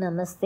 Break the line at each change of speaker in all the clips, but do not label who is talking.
నమస్తే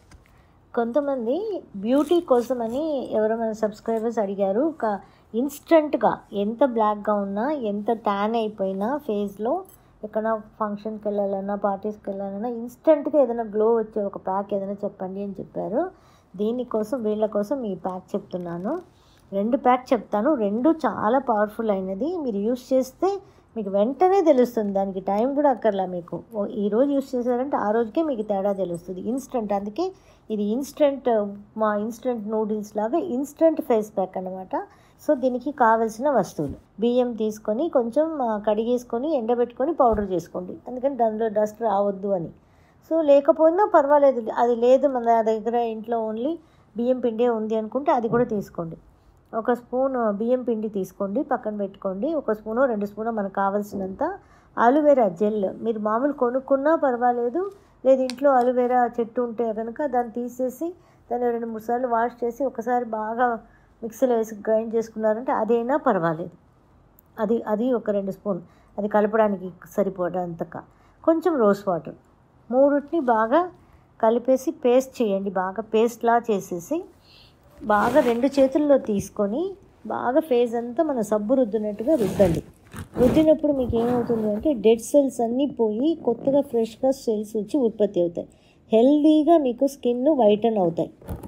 కొంతమంది బ్యూటీ కోసమని ఎవరో మన సబ్స్క్రైబర్స్ అడిగారు ఒక ఇన్స్టంట్గా ఎంత బ్లాక్గా ఉన్నా ఎంత ట్యాన్ అయిపోయినా ఫేస్లో ఎక్కడ ఫంక్షన్కి వెళ్ళాలన్నా పార్టీస్కి వెళ్ళాలన్నా ఇన్స్టంట్గా ఏదైనా గ్లో వచ్చే ఒక ప్యాక్ ఏదైనా చెప్పండి అని చెప్పారు దీనికోసం వీళ్ళ కోసం ఈ ప్యాక్ చెప్తున్నాను రెండు ప్యాక్ చెప్తాను రెండు చాలా పవర్ఫుల్ అయినది మీరు యూస్ చేస్తే మీకు వెంటనే తెలుస్తుంది దానికి టైం కూడా అక్కర్లా మీకు ఓ- ఈ రోజు యూస్ చేశారంటే ఆ రోజుకే మీకు తేడా తెలుస్తుంది ఇన్స్టెంట్ అందుకే ఇది ఇన్స్టెంట్ మా ఇన్స్టెంట్ నూడిల్స్ లాగా ఇన్స్టెంట్ ఫేస్ ప్యాక్ అనమాట సో దీనికి కావలసిన వస్తువులు బియ్యం తీసుకొని కొంచెం ఆ, కడిగేసుకొని ఎండబెట్టుకొని పౌడర్ చేసుకోండి అందుకని దానిలో డస్ట్ రావద్దు అని సో లేకపోయినా పర్వాలేదు అది లేదు మన దగ్గర ఇంట్లో ఓన్లీ బియ్యం పిండే ఉంది అనుకుంటే అది కూడా తీసుకోండి ఒక స్పూన్ బియ్యం పిండి తీసుకోండి పక్కన పెట్టుకోండి ఒక స్పూను రెండు స్పూను మనకు కావాల్సినంత ఆలువేరా జెల్ మీరు మామూలు కొనుక్కున్నా పర్వాలేదు లేదు ఇంట్లో అలోవెరా చెట్టు ఉంటే కనుక దాన్ని తీసేసి దాన్ని రెండు మూడు సార్లు వాష్ చేసి ఒకసారి బాగా మిక్సీలో వేసి గ్రైండ్ చేసుకున్నారంటే అదైనా పర్వాలేదు అది అది ఒక రెండు స్పూన్ అది కలపడానికి సరిపోయేంతగా కొంచెం రోస్ వాటర్ మూడుటిని బాగా కలిపేసి పేస్ట్ చేయండి బాగా పేస్ట్లా చేసేసి బాగా రెండు చేతుల్లో తీసుకొని బాగా ఫేస్ అంతా మన సబ్బు రుద్దినట్టుగా రుద్దండి రుద్దినప్పుడు మీకు ఏమవుతుంది అంటే డెడ్ సెల్స్ అన్నీ పోయి కొత్తగా ఫ్రెష్గా సెల్స్ వచ్చి ఉత్పత్తి అవుతాయి హెల్దీగా మీకు స్కిన్ వైటన్ అవుతాయి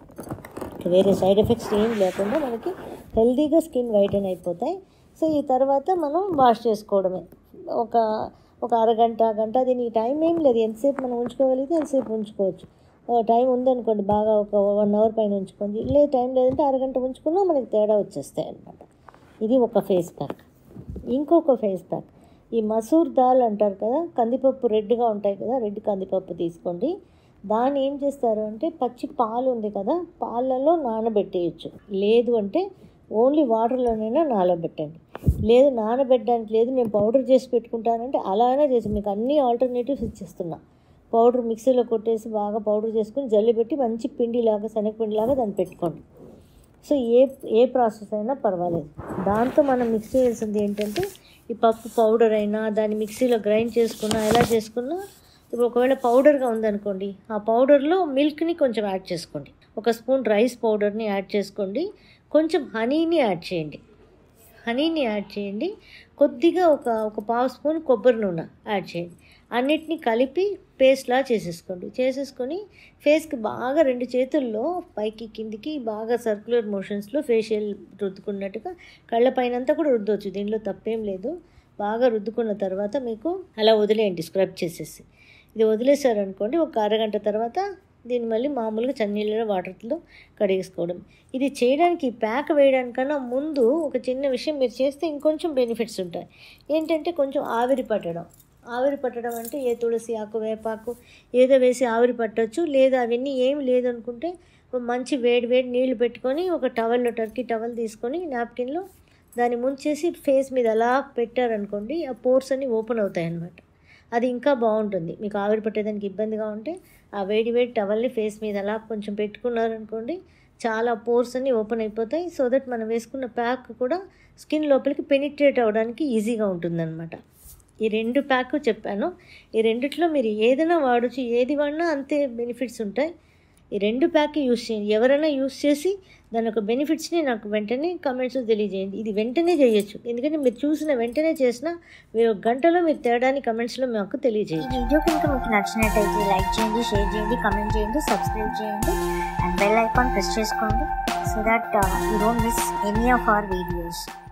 వేరే సైడ్ ఎఫెక్ట్స్ ఏం లేకుండా మనకి హెల్దీగా స్కిన్ వైటన్ అయిపోతాయి సో ఈ తర్వాత మనం వాష్ చేసుకోవడమే ఒక ఒక అరగంట గంట దీనికి టైం ఏం లేదు ఎంతసేపు మనం ఉంచుకోగలిగితే ఎంతసేపు ఉంచుకోవచ్చు ఓ టైం ఉందనుకోండి బాగా ఒక వన్ అవర్ పైన ఉంచుకోండి లేదు టైం లేదంటే అరగంట ఉంచుకున్నా మనకి తేడా వచ్చేస్తాయి అన్నమాట ఇది ఒక ఫేస్ ప్యాక్ ఇంకొక ఫేస్ ప్యాక్ ఈ మసూర్ దాల్ అంటారు కదా కందిపప్పు రెడ్గా ఉంటాయి కదా రెడ్ కందిపప్పు తీసుకోండి దాన్ని ఏం చేస్తారు అంటే పచ్చి పాలు ఉంది కదా పాలలో నానబెట్టేయచ్చు లేదు అంటే ఓన్లీ వాటర్లోనైనా నానబెట్టండి లేదు నానబెట్టడానికి లేదు నేను పౌడర్ చేసి పెట్టుకుంటానంటే అలానే చేసి మీకు అన్ని ఆల్టర్నేటివ్స్ ఇచ్చేస్తున్నా పౌడర్ మిక్సీలో కొట్టేసి బాగా పౌడర్ చేసుకుని జల్లి పెట్టి మంచి పిండిలాగా శనగపిండిలాగా దాన్ని పెట్టుకోండి సో ఏ ఏ ప్రాసెస్ అయినా పర్వాలేదు దాంతో మనం మిక్స్ చేయాల్సింది ఏంటంటే ఈ పప్పు పౌడర్ అయినా దాన్ని మిక్సీలో గ్రైండ్ చేసుకున్నా ఎలా చేసుకున్నా ఇప్పుడు ఒకవేళ పౌడర్గా ఉందనుకోండి ఆ పౌడర్లో మిల్క్ని కొంచెం యాడ్ చేసుకోండి ఒక స్పూన్ రైస్ పౌడర్ని యాడ్ చేసుకోండి కొంచెం హనీని యాడ్ చేయండి హనీని యాడ్ చేయండి కొద్దిగా ఒక ఒక పావు స్పూన్ కొబ్బరి నూనె యాడ్ చేయండి అన్నిటినీ కలిపి పేస్ట్లా చేసేసుకోండి చేసేసుకొని ఫేస్కి బాగా రెండు చేతుల్లో పైకి కిందికి బాగా సర్క్యులర్ మోషన్స్లో ఫేషియల్ రుద్దుకున్నట్టుగా కళ్ళ పైనంతా కూడా రుద్దవచ్చు దీనిలో తప్పేం లేదు బాగా రుద్దుకున్న తర్వాత మీకు అలా వదిలేయండి స్క్రబ్ చేసేసి ఇది వదిలేసారనుకోండి ఒక అరగంట తర్వాత దీన్ని మళ్ళీ మామూలుగా చన్నీళ్ళ వాటర్తో కడిగేసుకోవడం ఇది చేయడానికి ఈ ప్యాక్ వేయడానికన్నా ముందు ఒక చిన్న విషయం మీరు చేస్తే ఇంకొంచెం బెనిఫిట్స్ ఉంటాయి ఏంటంటే కొంచెం ఆవిరి పట్టడం ఆవిరి పట్టడం అంటే ఏ తులసి ఆకు వేపాకు ఏదో వేసి ఆవిరి పట్టొచ్చు లేదా అవన్నీ ఏం లేదనుకుంటే ఒక మంచి వేడి వేడి నీళ్లు పెట్టుకొని ఒక టవల్లో టర్కీ టవల్ తీసుకొని నాప్కిన్లో దాన్ని ముంచేసి ఫేస్ మీద అలా పెట్టారనుకోండి ఆ పోర్స్ అన్నీ ఓపెన్ అవుతాయి అన్నమాట అది ఇంకా బాగుంటుంది మీకు ఆవిరి పట్టేదానికి ఇబ్బందిగా ఉంటే ఆ వేడి వేడి టవల్ని ఫేస్ మీద అలా కొంచెం పెట్టుకున్నారనుకోండి చాలా పోర్స్ అన్ని ఓపెన్ అయిపోతాయి సో దట్ మనం వేసుకున్న ప్యాక్ కూడా స్కిన్ లోపలికి పెనిట్రేట్ అవ్వడానికి ఈజీగా ఉంటుందన్నమాట ఈ రెండు ప్యాక్ చెప్పాను ఈ రెండిట్లో మీరు ఏదైనా వాడచ్చు ఏది వాడినా అంతే బెనిఫిట్స్ ఉంటాయి ఈ రెండు ప్యాక్ యూస్ చేయండి ఎవరైనా యూస్ చేసి దాని యొక్క బెనిఫిట్స్ని నాకు వెంటనే కమెంట్స్ తెలియజేయండి ఇది వెంటనే చేయొచ్చు ఎందుకంటే మీరు చూసిన వెంటనే చేసిన మీరు ఒక గంటలో మీరు తేడాన్ని కమెంట్స్లో మాకు
ఈ
తెలియజేయండి
వీడియో కనుక మీకు నచ్చినట్టయితే లైక్ చేయండి షేర్ చేయండి కమెంట్ చేయండి సబ్స్క్రైబ్ చేయండి అండ్ బెల్ ఐకాన్ ప్రెస్ చేసుకోండి so that you don't miss any of our videos